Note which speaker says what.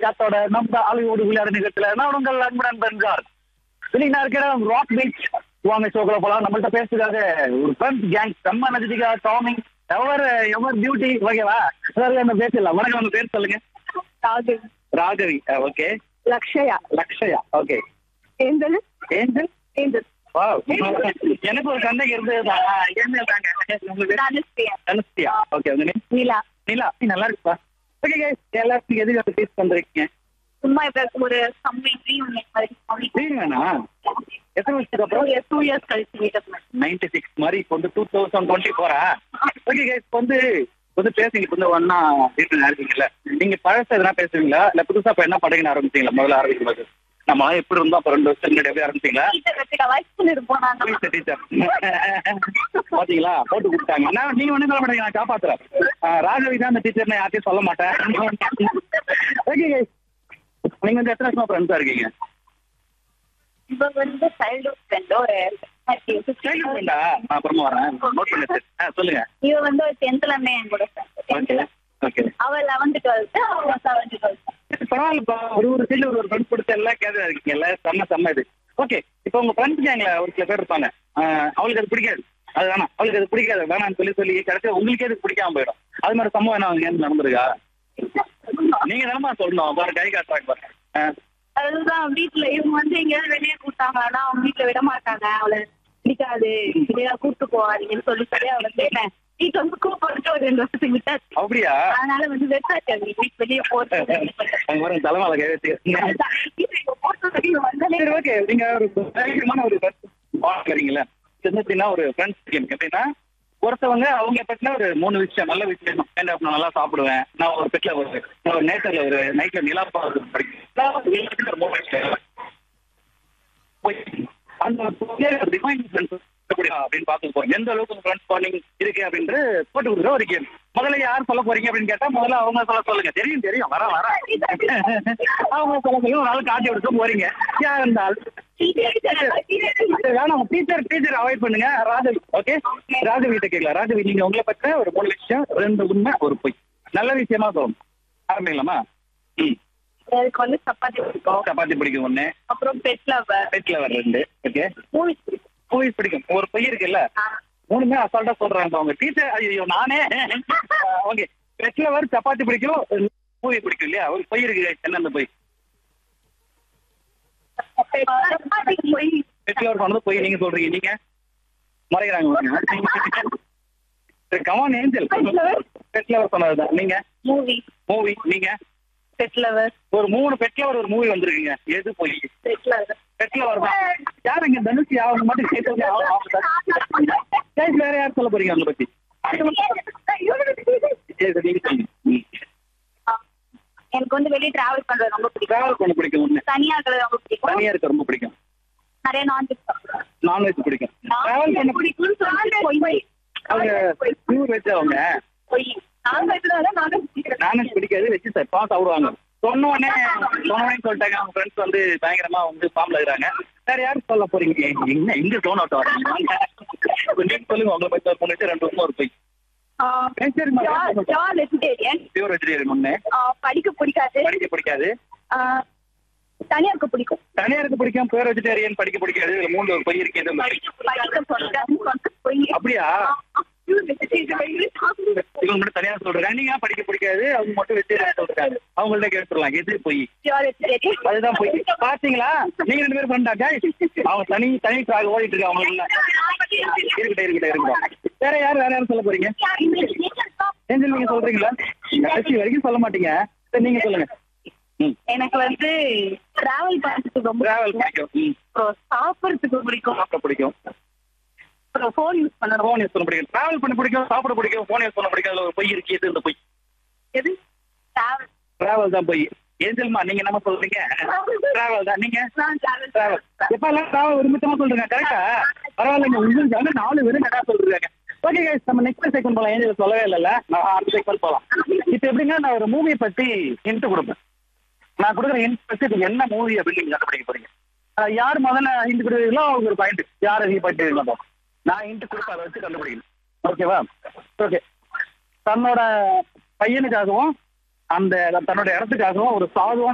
Speaker 1: காத்தோட நம்ம ஹாலிவுட் விளையாடு நிகழ்ச்சியில நான் உங்கள் அன்பு நண்பன் கார் இன்னைக்கு நான் இருக்கிற ராக் பீச் வாங்க ஷோக்குள்ள போலாம் நம்மள்ட்ட பேசுறதுக்காக ஒரு ஃப்ரெண்ட்ஸ் கேங் செம்ம நஜிதிகா டாமிங் எவர் எவர் பியூட்டி ஓகேவா அதாவது அந்த பேசலாம் வணக்கம் உங்க பேர் சொல்லுங்க
Speaker 2: ராகு
Speaker 1: Raghavi okay
Speaker 2: Lakshaya
Speaker 1: Lakshaya okay
Speaker 2: Angel
Speaker 1: Angel
Speaker 2: Angel
Speaker 1: Wow. எனக்கு ஒரு சந்தேகம் இருந்ததுதான் ஏஞ்சல் தாங்க உங்க பேர்
Speaker 2: தனுஷ்பிரியா
Speaker 1: அனுஸ்தியா ஓகே உங்க name?
Speaker 2: நிலா
Speaker 1: நிலா நீ நல்லா இருக்குப்பா ஓகே guys எல்லாருக்கும் எதுக்கு வந்து டேஸ்ட் பண்றீங்க
Speaker 2: சும்மா இப்ப ஒரு கம்மி ரீயூனியன் மாதிரி
Speaker 1: சரி வேணா எத்தனை வருஷத்துக்கு அப்புறம்
Speaker 2: டூ இயர்ஸ் கழிச்சு மீட்டப்
Speaker 1: நைன்டி சிக்ஸ் மாதிரி இப்போ வந்து டூ தௌசண்ட் டுவெண்ட்டி ஃபோரா ஓகே கைஸ் இப்போ வந்து வந்து பேசுங்க இப்போ வந்து ஒன்னா வீட்டில் இருக்கீங்கல்ல நீங்க பழச எதனா பேசுவீங்களா இல்ல புதுசா இப்போ என்ன படகுன்னு ஆரம்பிச்சீங்களா முதல்ல ஆரம்பிக்கும் போது நம்ம எப்படி இருந்தோம் அப்போ ரெண்டு வருஷம் முன்னாடி எப்படி ஆரம்பிச்சீங்களா
Speaker 2: டீச்சர் வச்சுக்க வயசு இருப்போம் நாங்க
Speaker 1: டீச்சர் பாத்தீங்களா போட்டு கொடுத்தாங்க நான் நீங்க ஒண்ணு சொல்ல மாட்டீங்க நான் காப்பாத்துறேன் ஆஹ் ராகவி தான் அந்த டீச்சர் நான் யார்ட்டையும் சொல்ல மாட்டேன் ஓகே கைஸ் நீங்க வந்து எத்தனை வருஷமா ஃப்ரெண்ட்ஸா இருக்கீங்க
Speaker 2: இவ வந்து சைல்ட்ஹுட் ஃப்ரெண்ட் ஒரு
Speaker 1: சைல்டு ஃப்ரெண்டா நான் அப்புறமா வரேன் நோட் பண்ணி வச்சிரு. ஆ சொல்லுங்க
Speaker 2: இவ வந்து ஒரு டென்த்ல இருந்தே என் கூட
Speaker 1: ஓகே
Speaker 2: டென்த்ல
Speaker 1: ஓகே
Speaker 2: அவ லெவன்த் டுவெல்த் அவ செவன்த் டுவெல்த்
Speaker 1: பரவாயில்லப்பா ஒரு ஒரு சைடுல ஒரு ஒரு ஃப்ரெண்ட்ஸ் கொடுத்து எல்லாம் கேதா இருக்கீங்கல்ல செம்ம செம்ம இது ஓகே இப்போ உங்க ஃப்ரெண்ட்ஸ் கேங்ல ஒரு சில பேர் இருப்பாங்க ஆஹ் அவளுக்கு அது பிடிக்காது அது வேணாம் அவளுக்கு அது பிடிக்காது வேணாம்னு சொல்லி சொல்லி கடைசியா உங்களுக்கே அது பிடிக்காம போயிடும் அது மாதிரி சம்பவம் என்ன அவங்க ஏன் நடந்திருக்கா நீங்க தானமா சொல்லணும் பாரு கை காட்டுறாங்க பாரு ஆஹ்
Speaker 2: அதுதான் வீட்டுல இவங்க வந்து எங்கேயாவது வெளியே கூப்பிட்டாங்க ஆனா அவங்க வீட்டுல விட மாட்டாங்க அவளை பிடிக்காது வெளியே கூப்பிட்டு போவாதீங்கன்னு சொல்லி சொல்லி அவளை கேட்டேன் வீட்டுல வந்து கூப்பிட்டு ஒரு ரெண்டு வருஷத்துக்கு விட்டாச்சு
Speaker 1: அப்படியா
Speaker 2: அதனால வந்து வெட்டாச்சு அவங்க வீட்டு வெளியே போறது
Speaker 1: அங்க வர தலைமையில கை வச்சு
Speaker 2: வந்தாலே
Speaker 1: சரி ஓகே நீங்க ஒரு பயங்கரமான ஒரு பாக்குறீங்களா எப்படின்னா ஒரு ஃப்ரெண்ட்ஸ் கேம் எப்படின்னா ஒருத்தவங்க அவங்க பத்தின ஒரு மூணு விஷயம் நல்ல விஷயம் என்ன நான் நல்லா சாப்பிடுவேன் நான் ஒரு பெட்ல ஒரு நான் ஒரு நேச்சர்ல ஒரு நைட்ல நிலாப்பா படிக்கிறேன் ஒரு மூணு விஷயம் போய் அந்த டிஃபைன் ஃப்ரெண்ட்ஸ் அப்படின்னு பார்த்து போறோம் எந்த அளவுக்கு ஃப்ரெண்ட்ஸ் பாண்டிங் இருக்கு அப்படின்ட்டு போட்டு கொடுக்குற ஒரு கேம் முதல்ல யார் சொல்ல போறீங்க அப்படின்னு கேட்டா முதல்ல அவங்க சொல்ல சொல்லுங்க தெரியும் தெரியும் வர வர அவங்க சொல்ல சொல்லுங்க ஒரு நாள் காட்டி விட்டு போறீங்க யார் இருந்தால் வேணாம் டீச்சர் டீச்சர் அவாய்ட் பண்ணுங்க ராஜவி ஓகே ராஜவி கிட்ட கேட்கலாம் ராஜவி நீங்க உங்களை பத்தின ஒரு மூணு விஷயம் ரெண்டு உண்மை ஒரு பொய் நல்ல விஷயமா சொல்லணும் ஆரம்பிக்கலாமா ம்
Speaker 2: எனக்கு வந்து சப்பாத்தி பிடிக்கும்
Speaker 1: சப்பாத்தி பிடிக்கும் ஒண்ணு
Speaker 2: அப்புறம் பெட் லவர்
Speaker 1: பெட்ல வர ரெண்டு ஓகே
Speaker 2: மூவிஸ் பிடிக்கும்
Speaker 1: மூவிஸ் பிடிக்கும் ஒரு பொய் இருக்குல்ல மூணுமே அசால்ட்டா சொல்றாங்க அவங்க டீச்சர் ஐயோ நானே ஓகே பெட்ல வர சப்பாத்தி பிடிக்கும் மூவி பிடிக்கும் இல்லையா ஒரு பொய் இருக்கு என்ன அந்த பொய்
Speaker 2: சப்பாத்தி போய்
Speaker 1: பெட்ல வர சொன்னது பொய் நீங்க சொல்றீங்க நீங்க மறைக்கிறாங்க கமான் ஏஞ்சல் பெட்ல வர சொன்னதுதான் நீங்க
Speaker 2: மூவி
Speaker 1: மூவி நீங்க
Speaker 2: பெட் லவர்
Speaker 1: ஒரு மூணு பெட்ல ஒரு மூவி வந்திருக்கீங்க எது பொய்
Speaker 2: பெட் லவர்
Speaker 1: பெட்ல வரதான் யார் இங்க தனுஷ் அவங்க மட்டும் கேட்டு அவங்க- அவங்க guys, வேற யார் சொல்ல போறீங்க அவங்க பத்தி சரி, சரி, நீங்க சொல்லுங்க ம்.
Speaker 2: எனக்கு வந்து வெளியே டிராவல் பண்றது ரொம்ப பிடிக்கும்
Speaker 1: டிராவல் பண்ண பிடிக்கும் ஒண்ணு
Speaker 2: தனியா இருக்கிறது ரொம்ப பிடிக்கும்
Speaker 1: தனியா இருக்க ரொம்ப பிடிக்கும்
Speaker 2: நிறைய நான்வெஜ் சாப்பிடுவேன்
Speaker 1: நான்வெஜ் பிடிக்கும் டிராவல் பண்ண
Speaker 2: பிடிக்கும்னு சொன்னா பொய்
Speaker 1: அவங்க பியூர் வெஜ் அவங்க
Speaker 2: பொய் நான்வெஜ் தான் நான்வெஜ்
Speaker 1: நான்வெஜ் பிடிக்காது வெஜ் சார் பாஸ் சாப்பிடுவாங்க சொன்ன உடனே சொன்ன உடனே சொல்லிட்டாங்க அவங்க ஃப்ரெண்ட்ஸ் வந்து பயங்கரமா வந்து ஃபார்ம்ல இருக்கிறாங்க வேற யாரும் சொல்ல போறீங்க என்ன எங்க டோன் அவுட் வரீங்க நீங்க சொல்லுங்க உங்களை பத்தி ஒரு மூணு விஷயம், ரெண்டு வருஷம் ஒரு போய்
Speaker 2: வெஜிடேரியன்
Speaker 1: பியூர் வெஜிடேரியன் ஒண்ணு
Speaker 2: படிக்க பிடிக்காது
Speaker 1: படிக்க பிடிக்காது
Speaker 2: ஆஹ் தனியா இருக்க பிடிக்கும்
Speaker 1: தனியா இருக்க பிடிக்கும் பியூர் வெஜிடேரியன் படிக்க பிடிக்காது இதுல மூணு ஒரு பொய் இருக்கு இது
Speaker 2: படிக்க சொல்றேன் பொய்
Speaker 1: அப்படியா இவங்க மட்டும் தனியா சொல்றாங்க நீங்க படிக்க பிடிக்காது அவங்க மட்டும் வெஜிடேரியன் சொல்றாங்க அவங்கள்ட்ட கேட்டுலாம் எது பொய் அதுதான் பொய் பாத்தீங்களா நீங்க ரெண்டு பேரும் பண்ணாங்க அவங்க தனி தனி ட்ராக் ஓடிட்டு இருக்காங்க அவங்க இருக்கட்டும் இருக்கட்டும் இருக்கட்டும் வேற யார் வேற யாரும் சொல்ல போறீங்க ஏஞ்சல் நீங்க சொல்றீங்களா கடைசி வரைக்கும் சொல்ல மாட்டீங்க சரி நீங்க சொல்லுங்க ம்
Speaker 2: எனக்கு வந்து டிராவல் பண்றதுக்கு ரொம்ப
Speaker 1: டிராவல்
Speaker 2: பிடிக்கும்.
Speaker 1: பிடிக்கும் ம்
Speaker 2: அப்புறம் சாப்பிடுறதுக்கு பிடிக்கும்
Speaker 1: சாப்பிட பிடிக்கும்
Speaker 2: அப்புறம் ஃபோன் யூஸ் பண்ணணும்
Speaker 1: ஃபோன் யூஸ் பண்ண பிடிக்கும் டிராவல் பண்ண பிடிக்கும் சாப்பிட பிடிக்கும் ஃபோன் யூஸ் பண்ண பிடிக்கும் அதுல ஒரு பொய் இருக்கு எது இந்த பொய்
Speaker 2: எது டிராவல்
Speaker 1: டிராவல் தான் பொய் ஏஞ்சல்மா நீங்க என்ன சொல்றீங்க டிராவல் தான் நீங்க
Speaker 2: நான் டிராவல்
Speaker 1: டிராவல் எப்ப எல்லாம் டிராவல் விரும்பத்தமா சொல்றீங்க கரெக்டா பரவாயில்லைங்க உங்களுக்கு வந்து நாலு பேரும் கரெக்டா சொல்றாங்க ஓகே கைஸ் நம்ம நெக்ஸ்ட் செகண்ட் போலாம் ஏஞ்சல் சொல்லவே இல்லைல்ல நான் அடுத்த செகண்ட் போலாம் இப்போ எப்படின்னா நான் ஒரு மூவியை பத்தி ஹிண்ட் கொடுப்பேன் நான் கொடுக்குற ஹிண்ட் பத்தி இது என்ன மூவி அப்படின்னு நீங்க கண்டுபிடிக்க போறீங்க அஹ் யார் முதல்ல ஹிண்ட் கொடுக்குறீங்களோ அவங்க ஒரு பாயிண்ட் யார் அதிக பாயிண்ட் பார்ப்போம் நான் ஹிண்ட் கொடுப்ப அதை வச்சு கண்டுபிடிக்கணும் ஓகேவா ஓகே தன்னோட பையனுக்காகவும் அந்த தன்னோட இடத்துக்காகவும் ஒரு சாதுவான